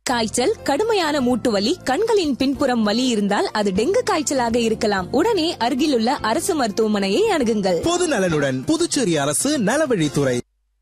காய்ச்சல் கடுமையான மூட்டு வலி கண்களின் பின்புறம் வலி இருந்தால் அது டெங்கு காய்ச்சலாக இருக்கலாம் உடனே அருகிலுள்ள அரசு மருத்துவமனையை அணுகுங்கள் பொது நலனுடன் புதுச்சேரி அரசு நலவழித்துறை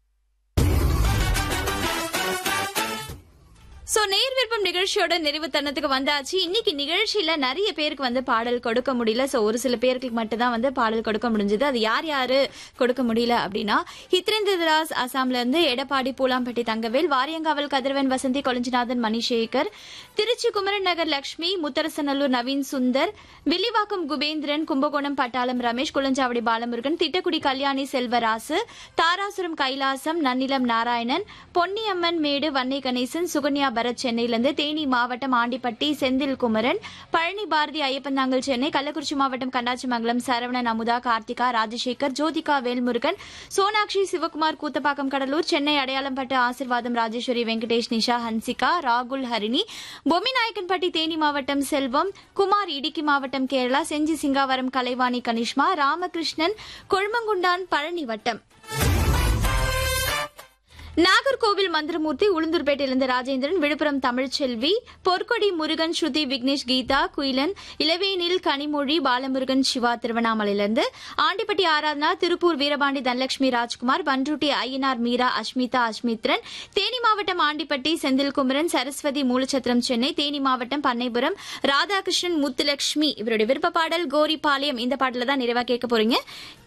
சோ நேர் விருப்பம் நிகழ்ச்சியோட நிறைவு தருணத்துக்கு வந்தாச்சு இன்னைக்கு நிகழ்ச்சியில நிறைய பேருக்கு வந்து பாடல் கொடுக்க முடியல சோ ஒரு சில பேருக்கு மட்டும் தான் வந்து பாடல் கொடுக்க முடிஞ்சது அது யார் யாரு கொடுக்க முடியல அப்படின்னா ஹித்ரேந்திரதாஸ் அசாம்ல இருந்து எடப்பாடி பூலாம்பட்டி தங்கவேல் வாரியங்காவல் கதிரவன் வசந்தி கொளஞ்சிநாதன் மணிசேகர் திருச்சி குமரன் நகர் லட்சுமி முத்தரசநல்லூர் நவீன் சுந்தர் வில்லிவாக்கம் குபேந்திரன் கும்பகோணம் பட்டாளம் ரமேஷ் குளஞ்சாவடி பாலமுருகன் திட்டக்குடி கல்யாணி செல்வராசு தாராசுரம் கைலாசம் நன்னிலம் நாராயணன் பொன்னியம்மன் மேடு வன்னை கணேசன் சுகன்யா பரத் சென்னையிலிருந்து தேனி மாவட்டம் ஆண்டிப்பட்டி செந்தில் குமரன் பழனி பாரதி ஐயப்பந்தாங்கல் சென்னை கள்ளக்குறிச்சி மாவட்டம் கண்டாச்சிமங்கலம் சரவணன் அமுதா கார்த்திகா ராஜசேகர் ஜோதிகா வேல்முருகன் சோனாட்சி சிவகுமார் கூத்தப்பாக்கம் கடலூர் சென்னை அடையாளம்பட்டு ஆசிர்வாதம் ராஜேஸ்வரி வெங்கடேஷ் நிஷா ஹன்சிகா ராகுல் ஹரிணி பொம்மிநாயக்கன்பட்டி தேனி மாவட்டம் செல்வம் குமார் இடுக்கி மாவட்டம் கேரளா செஞ்சி சிங்காவரம் கலைவாணி கனிஷ்மா ராமகிருஷ்ணன் கொழுமங்குண்டான் பழனி வட்டம் நாகர்கோவில் மந்திரமூர்த்தி உளுந்தூர்பேட்டையிலிருந்து ராஜேந்திரன் விழுப்புரம் தமிழ்ச்செல்வி பொற்கொடி முருகன் ஸ்ருதி விக்னேஷ் கீதா குயிலன் இளவேனில் கனிமொழி பாலமுருகன் சிவா திருவண்ணாமலையிலிருந்து ஆண்டிப்பட்டி ஆராதனா திருப்பூர் வீரபாண்டி தனலட்சுமி ராஜ்குமார் பன்ருட்டி ஐயனார் மீரா அஸ்மிதா அஸ்மித்ரன் தேனி மாவட்டம் ஆண்டிப்பட்டி செந்தில்குமரன் சரஸ்வதி மூலச்சத்திரம் சென்னை தேனி மாவட்டம் பண்ணைபுரம் ராதாகிருஷ்ணன் முத்துலட்சுமி இவருடைய விருப்ப பாடல் கோரிபாளையம் இந்த பாடல தான் நிறைவா கேட்க போறீங்க